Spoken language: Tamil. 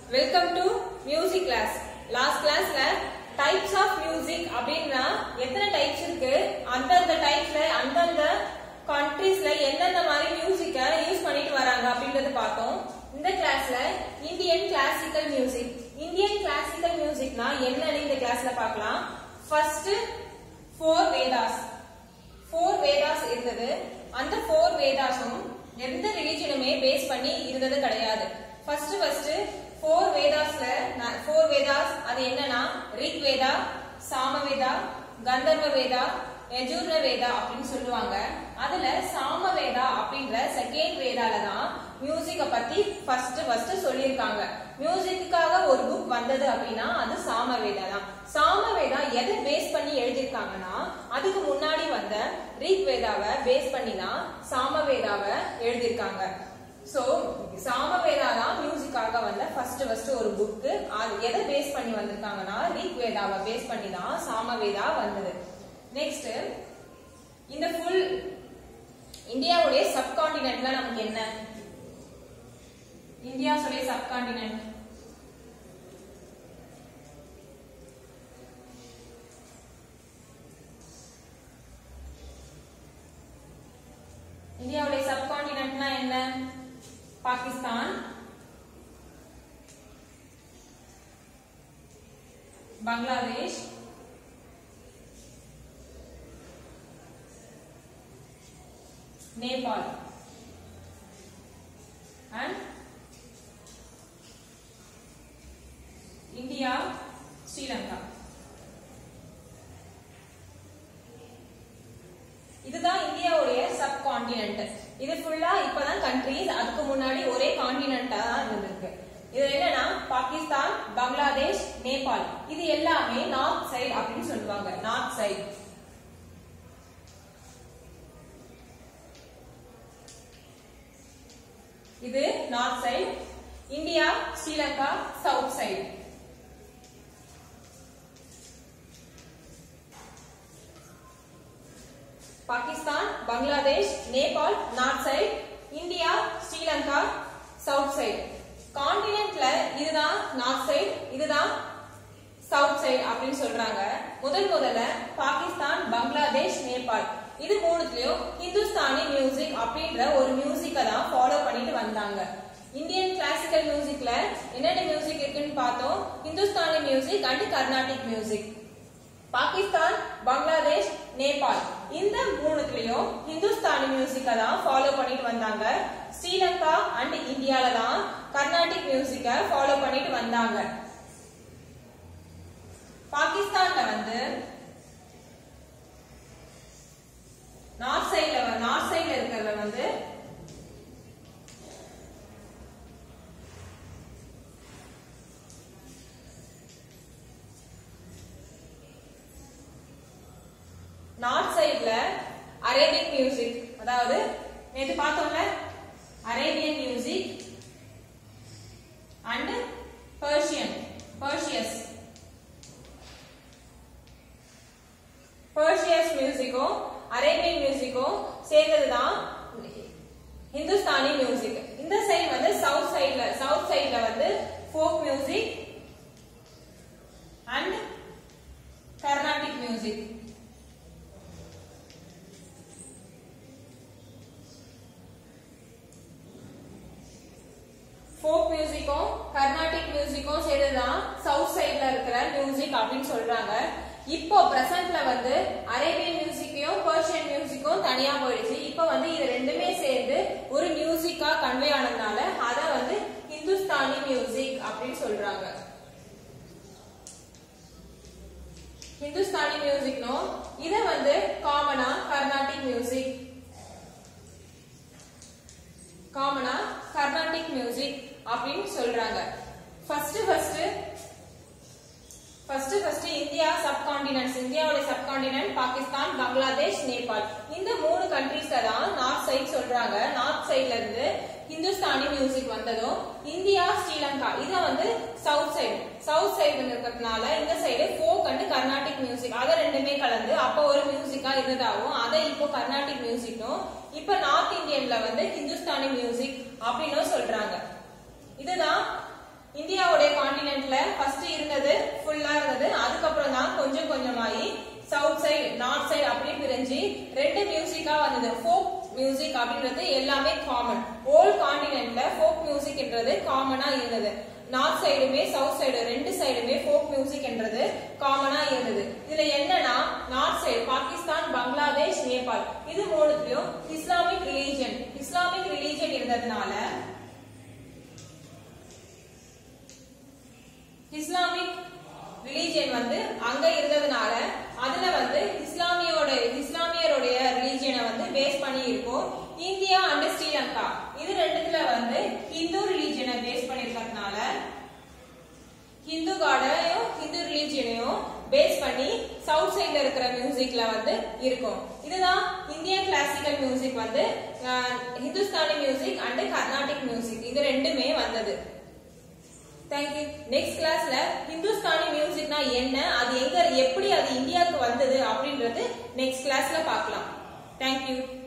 welcome to music class last கிளாஸ்ல டைப்ஸ் ஆஃப் மியூசிக் அப்படின்னா எத்தனை டைப்ஸ் இருக்கு அந்தந்த டைப்ஸ்ல அந்தந்த கண்ட்ரீஸ்ல எந்தெந்த மாதிரி மியூசிக்கை யூஸ் பண்ணிட்டு வராங்க அப்படின்றத பார்த்தோம் இந்த கிளாஸ்ல Indian classical music Indian classical மியூசிக்னா என்னன்னு இந்த கிளாஸ்ல பார்க்கலாம் first four Vedas four Vedas இருந்தது அந்த ஃபோர் வேதாஸும் எந்த ரிலிஜனுமே பேஸ் பண்ணி இருந்தது கிடையாது ஃபர்ஸ்ட் ஃபர்ஸ்ட் ஃபோர் வேதாஸ்ல ஃபோர் வேதாஸ் அது என்னன்னா ரிக் வேதா சாமவேதா கந்தர்வ வேதா யஜுர்வ வேதா அப்படின்னு சொல்லுவாங்க அதுல சாமவேதா அப்படின்ற செகண்ட் வேதால தான் மியூசிக்க பத்தி ஃபர்ஸ்ட் ஃபர்ஸ்ட் சொல்லியிருக்காங்க மியூசிக்காக ஒரு புக் வந்தது அப்படின்னா அது சாமவேதா தான் சாமவேதா எதை பேஸ் பண்ணி எழுதியிருக்காங்கன்னா அதுக்கு முன்னாடி வந்த ரிக் வேதாவை பேஸ் பண்ணி தான் சாமவேதாவை எழுதியிருக்காங்க சோ சாமவேதா தான் மியூசிக்காக வந்த ஃபர்ஸ்ட் ஃபர்ஸ்ட் ஒரு புக்கு அது எதை பேஸ் பண்ணி வந்திருக்காங்கன்னா ரிக் வேதாவை பேஸ் பண்ணி தான் சாமவேதா வந்தது நெக்ஸ்ட் இந்த ஃபுல் இந்தியாவுடைய சப்கான்டினென்ட்ல நமக்கு என்ன இந்தியாவுடைய சப்கான்டினென்ட் இந்தியாவுடைய சப்கான்டினென்ட்னா என்ன பாகிஸ்தான் பங்களாதேஷ் நேபாள் and இந்தியா ஸ்ரீலங்கா இதுதான் இந்தியாவுடைய சப் கான்டினென்ட் இது ஃபுல்லா இப்பதான் கண்ட்ரிஸ் அதுக்கு முன்னாடி ஒரே கான்டினென்டா தான் இருந்திருக்கு இது என்னன்னா பாகிஸ்தான் பங்களாதேஷ் நேபாள் இது எல்லாமே நார்த் சைடு அப்படின்னு சொல்லுவாங்க நார்த் சைடு இது north side India Sri Lanka south side Pakistan Bangladesh Nepal north side India Sri Lanka south side கான்டினென்ட்ல இதுதான் நார்த் சைடு இதுதான் சவுத் சைடு அப்படின்னு சொல்றாங்க முதல் முதல்ல பாகிஸ்தான் பங்களாதேஷ் நேபாள் இது மூணுத்துலயும் ஹிந்துஸ்தானி மியூசிக் அப்படின்ற ஒரு மியூசிக்கை தான் ஃபாலோ பண்ணிட்டு வந்தாங்க இந்தியன் கிளாசிக்கல் மியூசிக்ல என்னென்ன மியூசிக் இருக்குன்னு பார்த்தோம் Hindustani music and Carnatic music Pakistan Bangladesh Nepal இந்த மூணுத்துலயும் ஹிந்துஸ்தானி மியூசிக்கை தான் ஃபாலோ பண்ணிட்டு வந்தாங்க ஸ்ரீலங்கா அண்ட் இந்தியால தான் கர்நாடிக் மியூசிக்கை ஃபாலோ பண்ணிட்டு வந்தாங்க பாகிஸ்தான்ல வந்து நார்த் சைட்ல நார்த் சைட்ல இருக்கிறதுல வந்து நார்த் சைட்ல அரேபியன் மியூசிக் அதாவது நேற்று பார்த்தோம்ல Arabian music and Persian Persians Persians மியூசிக்கும் அரேபியன் மியூசிக்கும் சேர்ந்ததுதான் ஹிந்துஸ்தானி மியூசிக் இந்த சைடு வந்து சவுத் சைடுல சவுத் சைடுல வந்து folk music and Carnatic music folk மியூசிக்கும் கர்நாடிக் மியூசிக்கும் சேர்ந்துதான் சவுத் சைடுல இருக்கிற மியூசிக் அப்படின்னு சொல்றாங்க இப்போ பிரசன்ட்ல வந்து அரேபியன் மியூசிக்கையும் பர்ஷியன் மியூசிக்கும் தனியா போயிடுச்சு இப்போ வந்து இது ரெண்டுமே சேர்ந்து ஒரு மியூசிக்கா கன்வே ஆனதுனால அத வந்து ஹிந்துஸ்தானி மியூசிக் அப்படின்னு சொல்றாங்க ஹிந்துஸ்தானி மியூசிக்னோ இத வந்து காமனா கர்நாடிக் மியூசிக் காமனா கர்நாடிக் மியூசிக் அப்படின்னு சொல்றாங்க first first first first India subcontinents இந்தியாவோட சப்கான்டினென்ட் பாகிஸ்தான் பங்களாதேஷ் நேபாள் இந்த மூணு கண்ட்ரீஸ்ல தான் நார்த் சைடு சொல்றாங்க நார்த் சைடுல இருந்து ஹிந்துஸ்தானி மியூசிக் வந்ததும் இந்தியா ஸ்ரீலங்கா இத வந்து சவுத் சைடு சவுத் சைடு இருக்கிறதுனால இந்த side folk and Carnatic music அத ரெண்டுமே கலந்து அப்போ ஒரு மியூசிக்கா இருந்ததாகவும் அதை இப்போ கர்நாடிக் மியூசிக்கும் இப்ப நார்த் இந்தியன்ல வந்து ஹிந்துஸ்தானி மியூசிக் அப்படின்னு சொல்றாங்க இதுதான் இந்தியாவுடைய ரெண்டு மியூசிக்கா வந்தது ஃபோக் மியூசிக் அப்படின்றது எல்லாமே காமன் ஓல் காண்டினென்ட்ல ஃபோக் மியூசிக்ன்றது காமனா இருந்தது நார்த் சைடுமே சவுத் சைடு ரெண்டு சைடுமே ஃபோக் மியூசிக் என்றது காமனா இருந்தது இதுல என்னன்னா நார்த் சைடு பாகிஸ்தான் பங்களாதேஷ் நேபாள் இது மூணுத்துலயும் இஸ்லாமிக் ரிலீஜன் இஸ்லாமிக் ரிலீஜன் இருந்ததுனால இஸ்லாமிக் ரிலீஜியன் வந்து அங்க இருந்ததுனால அதுல வந்து இஸ்லாமியோட இஸ்லாமியருடைய ரிலீஜியனை வந்து பேஸ் பண்ணி இருக்கும் இந்தியா அண்ட் ஸ்ரீலங்கா இது ரெண்டுத்துல வந்து ஹிந்து ரிலீஜியனை பேஸ் பண்ணிருக்கிறதுனால ஹிந்து காடையும் ஹிந்து ரிலீஜியனையும் பேஸ் பண்ணி சவுத் சைட்ல இருக்கிற மியூசிக்ல வந்து இருக்கும் இதுதான் இந்தியன் கிளாசிக்கல் மியூசிக் வந்து ah, Hindustani music and Carnatic music இது ரெண்டுமே வந்தது தேங்க்யூ நெக்ஸ்ட் கிளாஸ்ல ஹிந்துஸ்தானி மியூசிக்னா என்ன அது எங்க எப்படி அது இந்தியாவுக்கு வந்தது அப்படின்றது நெக்ஸ்ட் கிளாஸ்ல பார்க்கலாம் தேங்க்யூ